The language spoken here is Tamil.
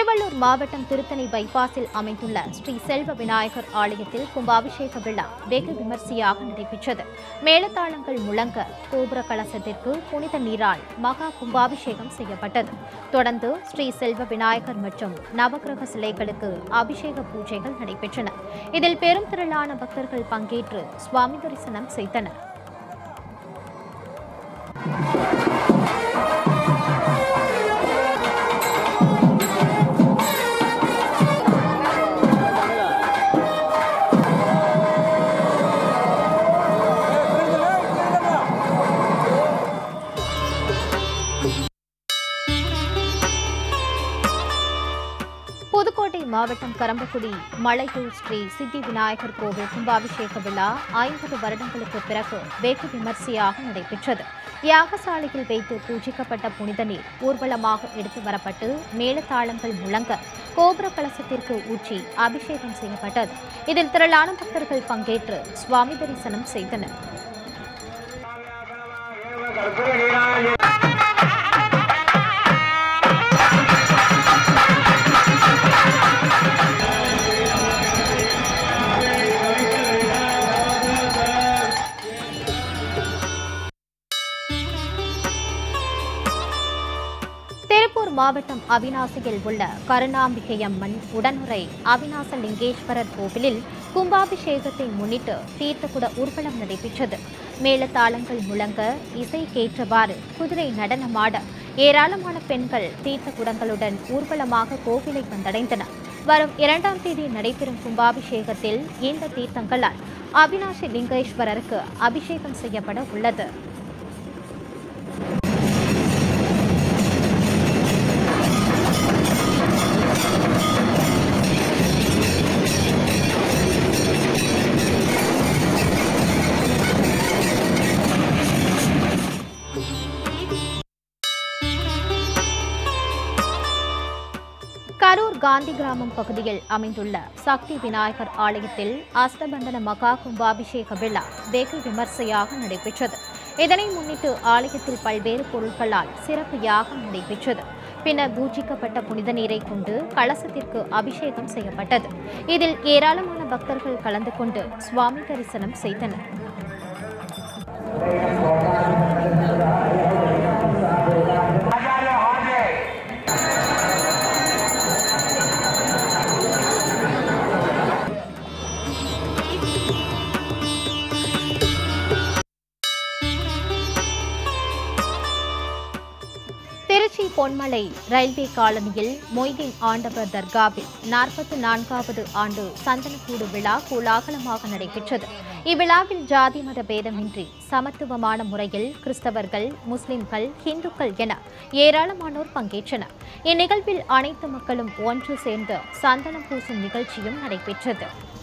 திருவள்ளூர் மாவட்டம் திருத்தணி பைபாஸில் அமைந்துள்ள ஸ்ரீ செல்வ விநாயகர் ஆலயத்தில் கும்பாபிஷேக விழா வெகு விமர்சையாக நடைபெற்றது மேளதாளங்கள் முழங்க கோபுர கலசத்திற்கு புனித நீரால் மகா கும்பாபிஷேகம் செய்யப்பட்டது தொடர்ந்து ஸ்ரீ செல்வ விநாயகர் மற்றும் நவக்கிரக சிலைகளுக்கு அபிஷேக பூஜைகள் நடைபெற்றன இதில் பெரும் திரளான பக்தர்கள் பங்கேற்று சுவாமி தரிசனம் செய்தனர் புதுக்கோட்டை மாவட்டம் கரம்பக்குடி மலையூர் ஸ்ரீ சித்தி விநாயகர் கோவில் கும்பாபிஷேக விழா ஐம்பது வருடங்களுக்கு பிறகு வெகு விமர்சையாக நடைபெற்றது யாகசாலையில் வைத்து பூஜிக்கப்பட்ட புனித நீர் ஊர்வலமாக எடுத்து வரப்பட்டு மேளதாளங்கள் முழங்க கோபுர கலசத்திற்கு ஊற்றி அபிஷேகம் செய்யப்பட்டது இதில் திரளான பக்தர்கள் பங்கேற்று சுவாமி தரிசனம் செய்தனர் திருப்பூர் மாவட்டம் அவினாசியில் உள்ள கருணாம்பிகை அம்மன் உடனுரை அவினாச லிங்கேஸ்வரர் கோவிலில் கும்பாபிஷேகத்தை முன்னிட்டு தீர்த்தக்குட ஊர்வலம் நடைபெற்றது மேளதாளங்கள் முழங்க இசை கேற்றவாறு குதிரை நடனமாட ஏராளமான பெண்கள் தீர்த்த குடங்களுடன் ஊர்வலமாக கோவிலை வந்தடைந்தனர் வரும் இரண்டாம் தேதி நடைபெறும் கும்பாபிஷேகத்தில் இந்த தீர்த்தங்களால் அவினாசி லிங்கேஸ்வரருக்கு அபிஷேகம் செய்யப்பட உள்ளது கரூர் காந்தி கிராமம் பகுதியில் அமைந்துள்ள சக்தி விநாயகர் ஆலயத்தில் அஸ்தபந்தன மகா கும்பாபிஷேக விழா வெகு விமர்சையாக நடைபெற்றது இதனை முன்னிட்டு ஆலயத்தில் பல்வேறு பொருட்களால் சிறப்பு யாகம் நடைபெற்றது பின்னர் பூஜிக்கப்பட்ட புனித நீரை கொண்டு கலசத்திற்கு அபிஷேகம் செய்யப்பட்டது இதில் ஏராளமான பக்தர்கள் கலந்து கொண்டு சுவாமி தரிசனம் செய்தனர் திருச்சி பொன்மலை ரயில்வே காலனியில் மொய்தீன் ஆண்டவர் தர்காவில் நாற்பத்தி நான்காவது ஆண்டு சந்தனக்கூடு விழா கோலாகலமாக நடைபெற்றது இவ்விழாவில் ஜாதி மத பேதமின்றி சமத்துவமான முறையில் கிறிஸ்தவர்கள் முஸ்லிம்கள் இந்துக்கள் என ஏராளமானோர் பங்கேற்றனர் இந்நிகழ்வில் அனைத்து மக்களும் ஒன்று சேர்ந்து சந்தனம் பூசும் நிகழ்ச்சியும் நடைபெற்றது